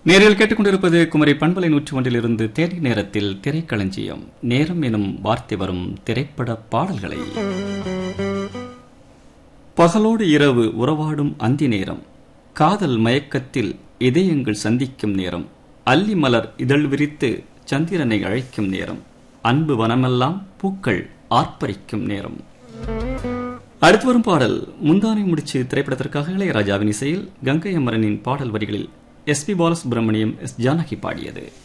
நேரில் கேட்டுக்கொண்டிருப்பது குமரி பண்பலை நூற்று ஒன்றிலிருந்து தேடி நேரத்தில் திரைக்களஞ்சியம் நேரம் எனும் வார்த்தை வரும் திரைப்பட பாடல்களை பகலோடு இரவு உறவாடும் அந்தி நேரம் காதல் மயக்கத்தில் இதயங்கள் சந்திக்கும் நேரம் அல்லி மலர் இதழ் விரித்து சந்திரனை அழைக்கும் நேரம் அன்பு வனமெல்லாம் பூக்கள் ஆர்ப்பரிக்கும் நேரம் அடுத்து வரும் பாடல் முந்தானை முடிச்சு திரைப்படத்திற்காக இளையராஜாவின் இசையில் கங்கை அமரனின் பாடல் வரிகளில் S P Balasubrahmanyam S Janaki பாடியது